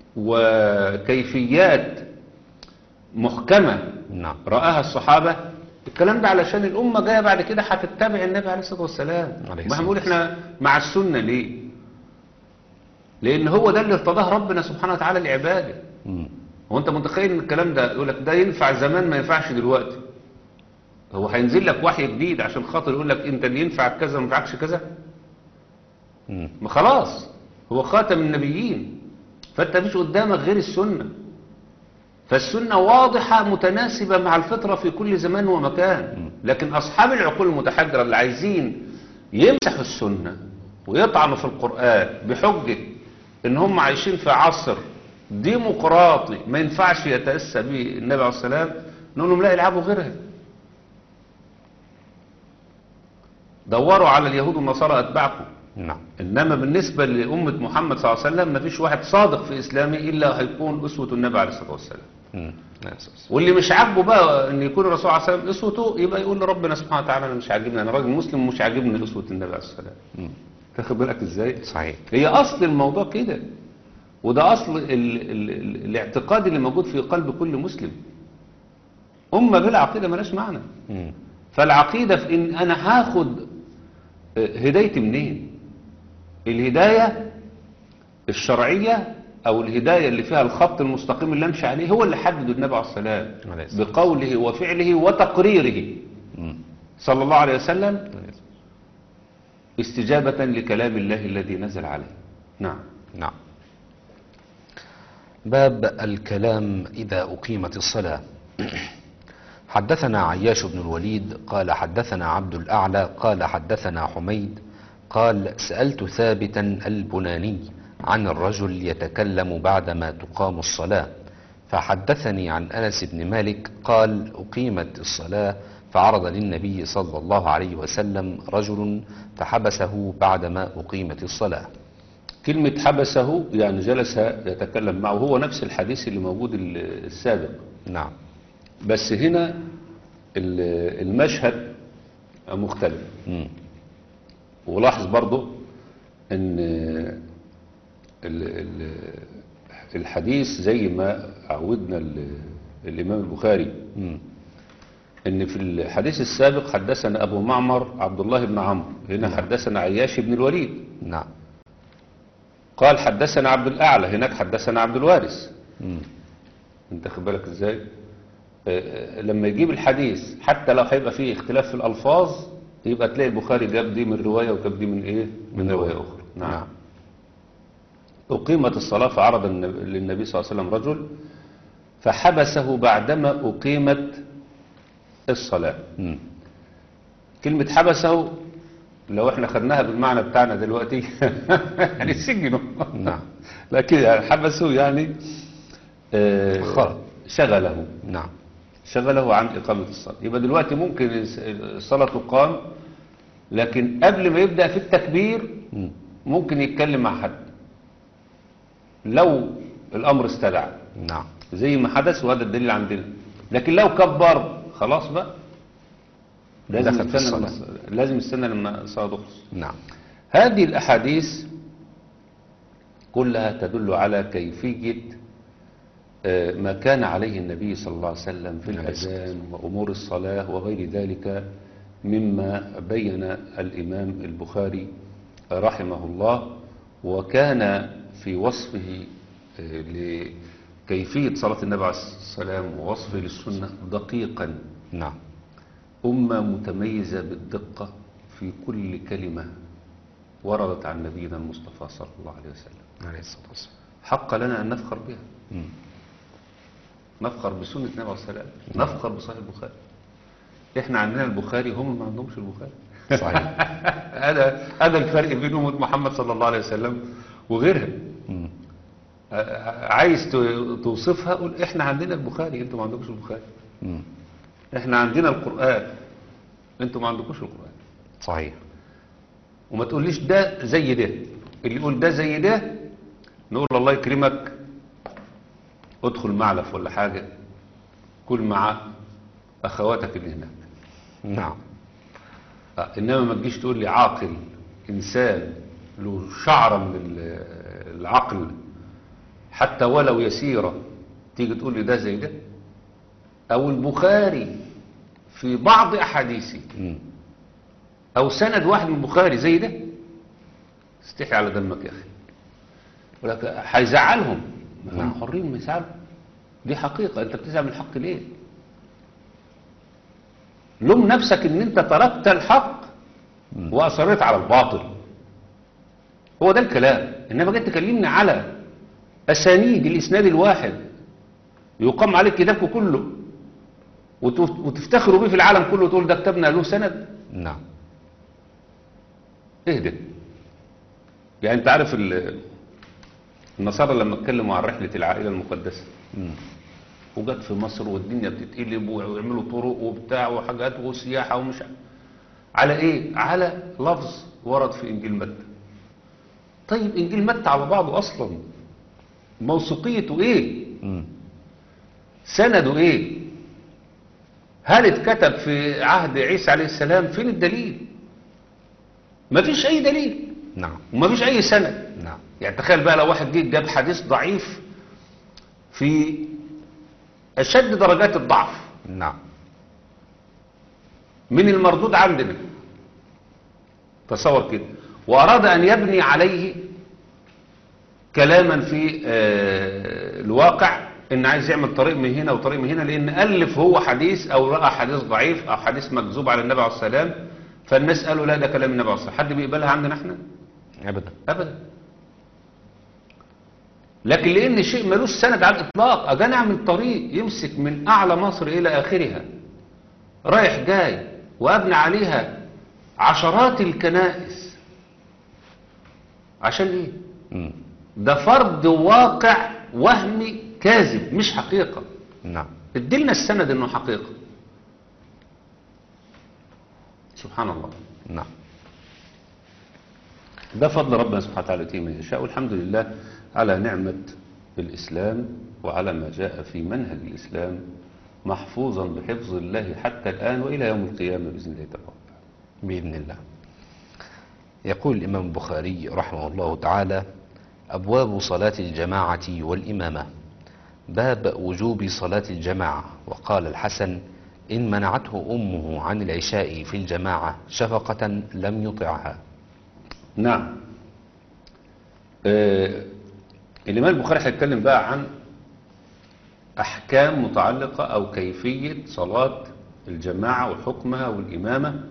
وكيفيات محكمة نعم رآها الصحابة الكلام ده علشان الأمة جاية بعد كده هتتبع النبي عليه الصلاة والسلام عليه ما الصلاة هنقول احنا مع السنة ليه لأن هو ده اللي ارتضاه ربنا سبحانه وتعالى لعباده مم. هو أنت متخيل إن الكلام ده يقول لك ده ينفع زمان ما ينفعش دلوقتي هو هينزل لك وحي جديد عشان خاطر يقول لك أنت اللي ينفعك كذا وما ينفعكش كذا مم. ما خلاص هو خاتم النبيين فانت مش قدامك غير السنة فالسنة واضحة متناسبة مع الفطرة في كل زمان ومكان لكن أصحاب العقول المتحجرة اللي عايزين يمسحوا السنة ويطعنوا في القرآن بحجة إن هم عايشين في عصر ديمقراطي ما ينفعش يتأسى به النبي عليه السلام نقول لهم لا يلعبوا غيرها دوروا على اليهود والنصارى أتباعكم نعم إنما بالنسبة لأمة محمد صلى الله عليه وسلم ما فيش واحد صادق في إسلامه إلا هيكون أسوة النبي عليه الصلاة والسلام مم. عليه الصلاة والسلام واللي مش عاجبه بقى ان يكون الرسول عليه الصلاه والسلام اسوته يبقى يقول لربنا سبحانه وتعالى انا مش عاجبني انا راجل مسلم ومش عاجبني اسوه النبي عليه الصلاه والسلام مم. تاخد بالك ازاي صحيح هي اصل الموضوع كده وده اصل ال ال ال الاعتقاد اللي موجود في قلب كل مسلم امه بلا عقيده ملاش معنى مم. فالعقيده في ان انا هاخد آه، هدايتي منين الهدايه الشرعيه او الهدايه اللي فيها الخط المستقيم اللي امشي عليه هو اللي حدده النبي عليه السلام عليه الصلاة بقوله وفعله وتقريره مم. صلى الله عليه وسلم عليه الصلاة استجابة لكلام الله الذي نزل عليه نعم نعم باب الكلام إذا أقيمت الصلاة حدثنا عياش بن الوليد قال حدثنا عبد الأعلى قال حدثنا حميد قال سألت ثابتا البناني عن الرجل يتكلم بعدما تقام الصلاة فحدثني عن أنس بن مالك قال أقيمت الصلاة فعرض للنبي صلى الله عليه وسلم رجل فحبسه بعدما أقيمت الصلاة كلمة حبسه يعني جلس يتكلم معه هو نفس الحديث اللي موجود ال- السابق نعم بس هنا ال- المشهد مختلف مم. ولاحظ برضو ان ال- ال- الحديث زي ما عودنا ال- الامام البخاري مم. ان في الحديث السابق حدثنا ابو معمر عبد الله بن عمرو هنا حدثنا عياش بن الوليد نعم قال حدثنا عبد الاعلى هناك حدثنا عبد الوارث مم. انت خد بالك ازاي آه، لما يجيب الحديث حتى لو هيبقى فيه اختلاف في الالفاظ يبقى تلاقي البخاري جاب دي من روايه وجاب دي من ايه من روايه اخرى نعم, نعم. اقيمت الصلاه فعرض النبي- للنبي صلى الله عليه وسلم رجل فحبسه بعدما اقيمت الصلاه مم. كلمه حبسه لو احنا خدناها بالمعنى بتاعنا دلوقتي يعني سجنوا نعم. لكن يعني حبسوا يعني آه، خرج. شغله نعم شغله عن إقامة الصلاة يبقى دلوقتي ممكن الس- الصلاة تقام لكن قبل ما يبدأ في التكبير مم. ممكن يتكلم مع حد لو الأمر استدعى نعم زي ما حدث وهذا الدليل عندنا لكن لو كبر خلاص بقى لازم دخل في يستنى الصلاة. لما- لازم يستنى لما الصلاة تخلص نعم هذه الأحاديث كلها تدل على كيفية آه، ما كان عليه النبي صلى الله عليه وسلم في عليه الصلاة الأذان وأمور الصلاة وغير ذلك مما بين الإمام البخاري رحمه الله وكان في وصفه آه، لكيفية صلاة النبي عليه الصلاة والسلام ووصفه للسنة دقيقا نعم أمة متميزة بالدقة في كل كلمة وردت عن نبينا المصطفى صلى الله عليه وسلم عليه الصلاة والسلام حق لنا أن نفخر بها مم. نفخر بسنة النبي عليه الصلاة والسلام نفخر بصحيح البخاري احنا عندنا البخاري هم ما عندهمش البخاري صحيح هذا هذا الفرق بين أمة محمد صلى الله عليه وسلم وغيرها مم. ع- عايز ت- توصفها قول احنا عندنا البخاري انتوا ما عندكوش البخاري مم. احنا عندنا القرآن انتوا ما عندكوش القرآن صحيح وما تقوليش ده زي ده اللي يقول ده زي ده نقول الله يكرمك ادخل معلف ولا حاجة كل مع أخواتك اللي هناك نعم آه، إنما ما تجيش تقول لي عاقل إنسان له شعرة من ال- العقل حتى ولو يسيرة تيجي تقول لي ده زي ده أو البخاري في بعض أحاديثه مم. او سند واحد من البخاري زي ده استحي على دمك يا اخي ولكن هيزعلهم ما هم حرين ما يزعلوا دي حقيقة انت بتزعل من الحق ليه لوم نفسك ان انت تركت الحق واصريت على الباطل هو ده الكلام انما جيت تكلمني على اسانيد الاسناد الواحد يقام عليك كتابكم كله وت- وتفتخروا بيه في العالم كله وتقول ده كتابنا له سند نعم اهدى يعني انت عارف ال- النصارى لما اتكلموا عن رحلة العائلة المقدسة مم. وجت في مصر والدنيا بتتقلب ويعملوا طرق وبتاع وحاجات وسياحة ومش ع- على ايه على لفظ ورد في انجيل متى طيب انجيل متى على بعضه اصلا موثوقيته ايه مم. سنده ايه هل اتكتب في عهد عيسى عليه السلام فين الدليل مفيش اي دليل نعم ومفيش اي سند نعم يعني تخيل بقى لو واحد جه جاب حديث ضعيف في اشد درجات الضعف نعم من المردود عندنا تصور كده واراد ان يبني عليه كلاما في آه، الواقع ان عايز يعمل طريق من هنا وطريق من هنا لان الف هو حديث او راى حديث ضعيف او حديث مكذوب على النبي عليه السلام فالناس قالوا لا ده كلام النبي عليه السلام حد بيقبلها عندنا احنا أبدا ابدا لكن لان شيء ملوش سند على الاطلاق اجي أنا اعمل طريق يمسك من اعلى مصر الى اخرها رايح جاي وابني عليها عشرات الكنائس عشان ايه مم. ده فرض واقع وهمي كاذب مش حقيقة نعم اديلنا السند انه حقيقة سبحان الله نعم ده فضل ربنا سبحانه وتعالى يتيه من يشاء والحمد لله على نعمة الإسلام وعلى ما جاء في منهج الإسلام محفوظا بحفظ الله حتى الآن وإلى يوم القيامة بإذن الله تبارك بإذن الله يقول الإمام البخاري رحمه الله تعالى أبواب صلاة الجماعة والإمامة باب وجوب صلاة الجماعة وقال الحسن إن منعته أمه عن العشاء في الجماعة شفقة لم يطعها نعم آه الإمام البخاري هيتكلم بقى عن أحكام متعلقة أو كيفية صلاة الجماعة وحكمها والإمامة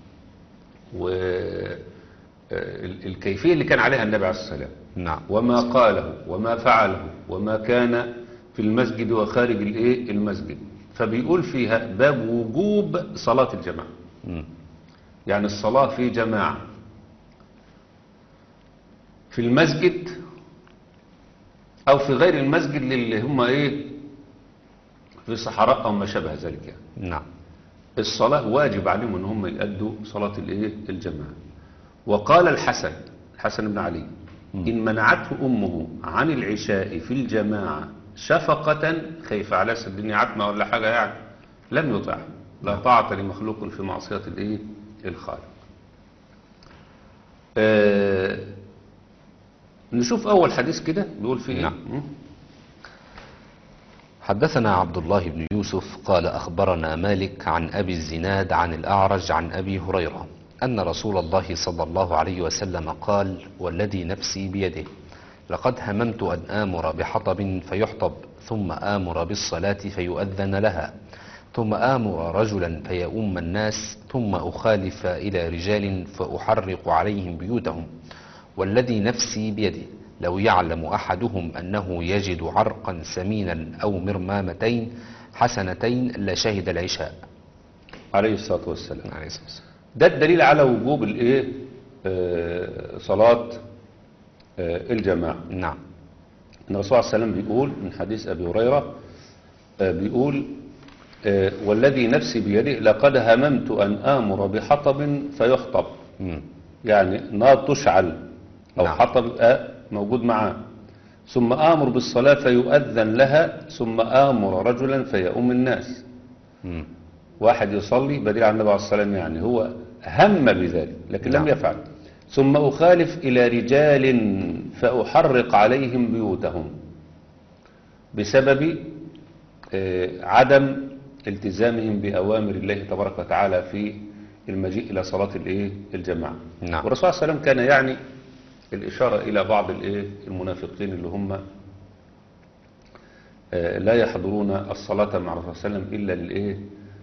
والكيفية اللي كان عليها النبي عليه الصلاة والسلام نعم وما قاله وما فعله وما كان في المسجد وخارج الايه المسجد فبيقول فيها باب وجوب صلاة الجماعة مم. يعني الصلاة في جماعة في المسجد أو في غير المسجد للي هم إيه في صحراء أو ما شابه ذلك يعني نعم الصلاة واجب عليهم ان هم يأدوا صلاة الايه الجماعة وقال الحسن الحسن بن علي إن منعته أمه عن العشاء في الجماعة شفقة خايف على الدنيا عتمة ولا حاجة يعني لم يطع لا طاعة لمخلوق في معصية الايه الخالق آه نشوف أول حديث كده بيقول فيه نعم. إيه؟ حدثنا عبد الله بن يوسف قال أخبرنا مالك عن أبي الزناد عن الأعرج عن أبي هريرة أن رسول الله صلى الله عليه وسلم قال والذي نفسي بيده لقد هممت أن آمر بحطب فيحطب ثم آمر بالصلاة فيؤذن لها ثم آمر رجلا فيؤم الناس ثم أخالف إلى رجال فأحرق عليهم بيوتهم والذي نفسي بيده لو يعلم أحدهم أنه يجد عرقا سمينا أو مرمامتين حسنتين لشهد العشاء عليه الصلاة والسلام عليه الصلاة والسلام. ده الدليل على وجوب الايه آه، صلاة آه، الجماعة نعم ان الرسول صلى الله عليه وسلم بيقول من حديث ابي هريرة آه، بيقول آه، والذي نفسي بيده لقد هممت ان امر بحطب فيحطب مم. يعني نار تشعل او نعم. حطب آه، موجود معاه ثم امر بالصلاة فيؤذن لها ثم امر رجلا فيؤم الناس مم. واحد يصلي بديل عن النبي عليه الصلاة والسلام يعني هو هم بذلك لكن لم نعم. يفعل ثم أخالف إلى رجال فأحرق عليهم بيوتهم بسبب آه، عدم التزامهم بأوامر الله تبارك وتعالى في المجيء إلى صلاة الإيه الجماعة نعم. والرسول صلى الله عليه وسلم كان يعني الإشارة إلى بعض الإيه المنافقين اللي هم آه، لا يحضرون الصلاة مع الرسول صلى الله عليه وسلم إلا للإيه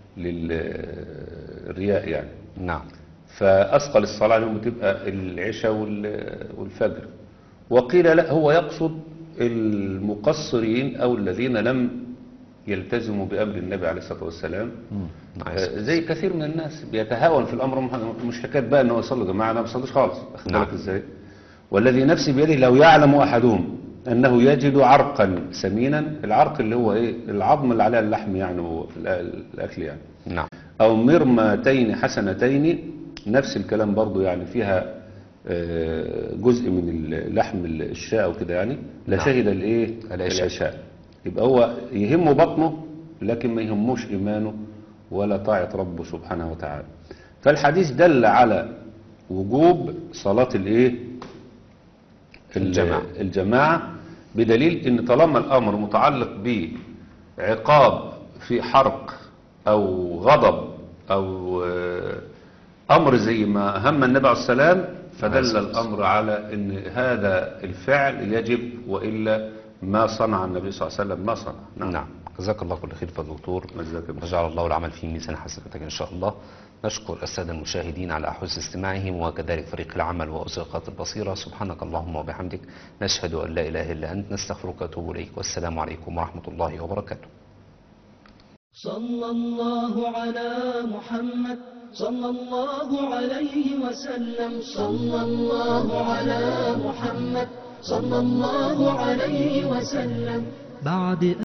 للرياء يعني نعم فأثقل الصلاة عليهم بتبقى العشاء وال- والفجر وقيل لا هو يقصد المقصرين أو الذين لم يلتزموا بأمر النبي عليه الصلاة والسلام مم. عليه الصلاة آه، زي كثير من الناس بيتهاون في الأمر مح- مش حكاية بقى أنه يصلي جماعة أنا ما بصليش خالص أخد نعم. بالك إزاي والذي نفسي بيده لو يعلم أحدهم أنه يجد عرقا سمينا العرق اللي هو إيه العظم اللي عليها اللحم يعني وفي الأ- الأكل يعني نعم أو مرمتين حسنتين نفس الكلام برضو يعني فيها آه، جزء من اللحم الشاء وكده يعني لا نعم. شهد الايه العشاء. العشاء يبقى هو يهمه بطنه لكن ما يهموش ايمانه ولا طاعة ربه سبحانه وتعالى فالحديث دل على وجوب صلاة الايه ال- الجماعة. الجماعة بدليل ان طالما الامر متعلق بعقاب في حرق او غضب او آه، امر زي ما هم النبي عليه السلام فدل الامر على ان هذا الفعل يجب والا ما صنع النبي صلى الله عليه وسلم ما صنع نعم جزاك الله كل خير فضل دكتور جزاك الله. وجعل الله العمل في ميزان حسناتك إن شاء الله نشكر السادة المشاهدين على حسن استماعهم وكذلك فريق العمل وأسرقات البصيرة سبحانك اللهم وبحمدك نشهد أن لا إله إلا أنت نستغفرك ونتوب إليك والسلام عليكم ورحمة الله وبركاته صلى الله على محمد صلى الله عليه وسلم صلى الله على محمد صلى الله عليه وسلم بعد